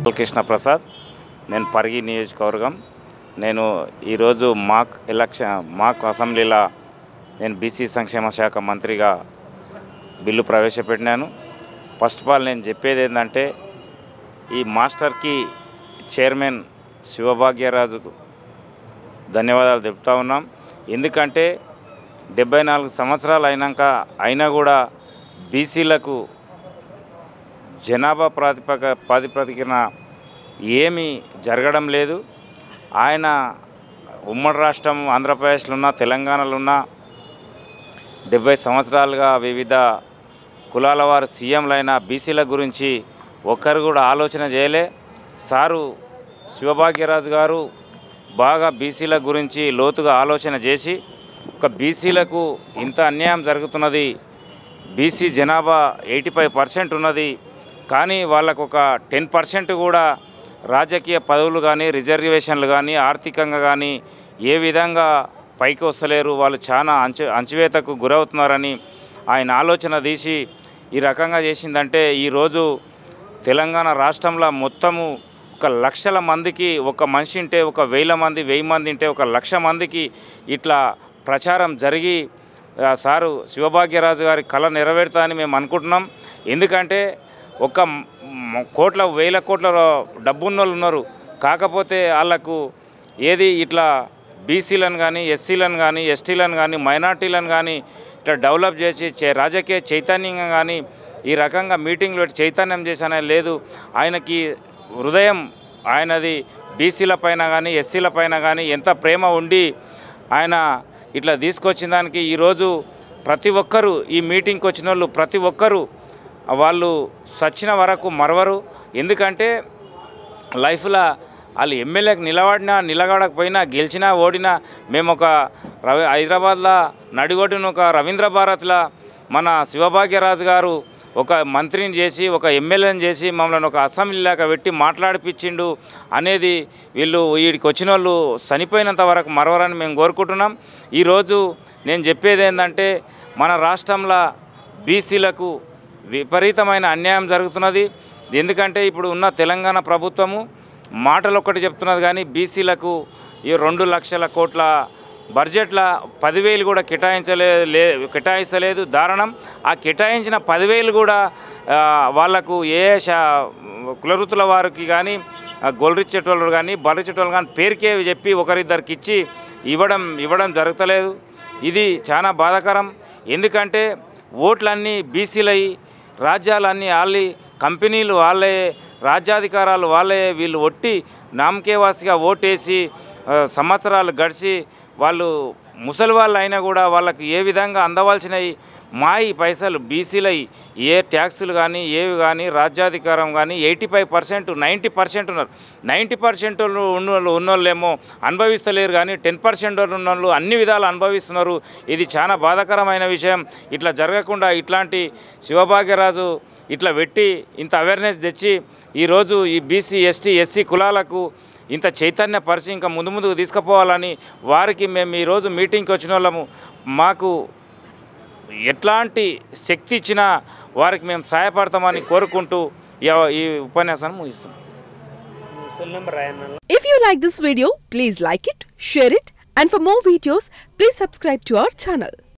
కృష్ణ ప్రసాద్ నేను పరిగి నియోజకవర్గం నేను ఈరోజు మాక్ ఎలక్షన్ మాక్ అసెంబ్లీలో నేను బీసీ సంక్షేమ శాఖ మంత్రిగా బిల్లు ప్రవేశపెట్టినాను ఫస్ట్ ఆఫ్ ఆల్ నేను చెప్పేది ఏంటంటే ఈ మాస్టర్కి చైర్మన్ శివభాగ్యరాజుకు ధన్యవాదాలు చెప్తా ఉన్నాం ఎందుకంటే డెబ్బై నాలుగు సంవత్సరాలు అయినాక అయినా కూడా బీసీలకు జనాభా ప్రాతిపక ప్రాతిపదికన ఏమీ జరగడం లేదు ఆయన ఉమ్మడి రాష్ట్రం ఆంధ్రప్రదేశ్లో ఉన్న తెలంగాణలో ఉన్న డెబ్బై సంవత్సరాలుగా వివిధ కులాల వారు సీఎంలైన బీసీల గురించి ఒక్కరు కూడా ఆలోచన చేయలే సారు శివభాగ్యరాజు గారు బాగా బీసీల గురించి లోతుగా ఆలోచన చేసి ఒక బీసీలకు ఇంత అన్యాయం జరుగుతున్నది బీసీ జనాభా ఎయిటీ ఫైవ్ పర్సెంట్ ఉన్నది కానీ వాళ్ళకు ఒక టెన్ పర్సెంట్ కూడా రాజకీయ పదవులు కానీ రిజర్వేషన్లు కానీ ఆర్థికంగా కానీ ఏ విధంగా పైకి వస్తలేరు వాళ్ళు చాలా అంచు అంచువేతకు గురవుతున్నారని ఆయన ఆలోచన తీసి ఈ రకంగా చేసిందంటే ఈరోజు తెలంగాణ రాష్ట్రంలో మొత్తము ఒక లక్షల మందికి ఒక మనిషి ఉంటే ఒక వేల మంది వెయ్యి మంది ఉంటే ఒక లక్ష మందికి ఇట్లా ప్రచారం జరిగి ఆ, సారు శివభాగ్యరాజు గారి కళ నెరవేరుతా అని మేము అనుకుంటున్నాం ఎందుకంటే ఒక మ- కోట్ల వేల కోట్ల డబ్బున్న వాళ్ళు ఉన్నారు కాకపోతే వాళ్ళకు ఏది ఇట్లా బీసీలను కానీ ఎస్సీలను కానీ ఎస్టీలను కానీ మైనార్టీలను కానీ ఇట్లా డెవలప్ చేసి చే- రాజకీయ చైతన్యంగా కానీ ఈ రకంగా మీటింగ్లు పెట్టి చైతన్యం చేసిన లేదు ఆయనకి హృదయం ఆయనది బీసీల పైన కానీ ఎస్సీల పైన కానీ ఎంత ప్రేమ ఉండి ఆయన ఇట్లా తీసుకొచ్చిన దానికి ఈరోజు ప్రతి ఒక్కరూ ఈ మీటింగ్కి వచ్చిన వాళ్ళు ప్రతి ఒక్కరూ వాళ్ళు సచ్చిన వరకు మరవరు ఎందుకంటే లైఫ్లో వాళ్ళు ఎమ్మెల్యేకి నిలబడినా నిలబడకపోయినా గెలిచినా ఓడినా మేము ఒక రవి హైదరాబాద్లో నడిగొడ్డున ఒక రవీంద్ర భారత్లో మన శివభాగ్యరాజు గారు ఒక మంత్రిని చేసి ఒక ఎమ్మెల్యేని చేసి మమ్మల్ని ఒక అసెంబ్లీలాగా పెట్టి మాట్లాడిపించిండు అనేది వీళ్ళు వీడికి వచ్చిన వాళ్ళు చనిపోయినంత వరకు మరవరని మేము కోరుకుంటున్నాం ఈరోజు నేను చెప్పేది ఏంటంటే మన రాష్ట్రంలో బీసీలకు విపరీతమైన అన్యాయం జరుగుతున్నది ఎందుకంటే ఇప్పుడు ఉన్న తెలంగాణ ప్రభుత్వము మాటలు ఒక్కటి చెప్తున్నది కానీ బీసీలకు ఈ రెండు లక్షల కోట్ల బడ్జెట్ల పదివేలు కూడా కేటాయించలే లే కేటాయించలేదు దారుణం ఆ కేటాయించిన పదివేలు కూడా ఆ, వాళ్లకు ఏ శా కులవృత్తుల వారికి కానీ గొల్రిచ్చేటోళ్ళు కానీ బలిచ్చేటోళ్ళు కానీ పేరుకే చెప్పి ఒకరిద్దరికి ఇచ్చి ఇవ్వడం ఇవ్వడం జరుగుతలేదు ఇది చాలా బాధాకరం ఎందుకంటే ఓట్లన్నీ బీసీలై రాజ్యాలన్నీ వాళ్ళే కంపెనీలు వాళ్ళే రాజ్యాధికారాలు వాళ్ళే వీళ్ళు ఒట్టి నామకేవాసిగా ఓటేసి ఆ, సంవత్సరాలు గడిచి వాళ్ళు ముసలి వాళ్ళు అయినా కూడా వాళ్ళకి ఏ విధంగా అందవలసినవి మాయి పైసలు బీసీలై ఏ ట్యాక్సులు కానీ ఏవి కానీ రాజ్యాధికారం కానీ eighty five percent ninety percent ఉన్నారు నైంటీ పర్సెంట్ ఉన్నోళ్ళు ఉన్నోళ్ళేమో అనుభవిస్తలేరు కానీ టెన్ పర్సెంట్ ఉన్నోళ్ళు అన్ని విధాలు అనుభవిస్తున్నారు ఇది చాలా బాధాకరమైన విషయం ఇట్లా జరగకుండా ఇట్లాంటి శివభాగ్యరాజు ఇట్లా పెట్టి ఇంత అవేర్నెస్ తెచ్చి ఈరోజు ఈ బీసీ ఎస్టీ ఎస్సీ కులాలకు ఇంత చైతన్యపరిచి ఇంకా ముందు ముందుకు తీసుకుపోవాలని వారికి మేము ఈరోజు మీటింగ్కి వచ్చిన వాళ్ళము మాకు ఎట్లాంటి శక్తి ఇచ్చినా వారికి మేము సహాయపడతామని కోరుకుంటూ ఈ- ఈ ఉపన్యాసాన్ని ముగిస్తాం If you like this video, please like it, share it, and for more videos, please subscribe to our channel.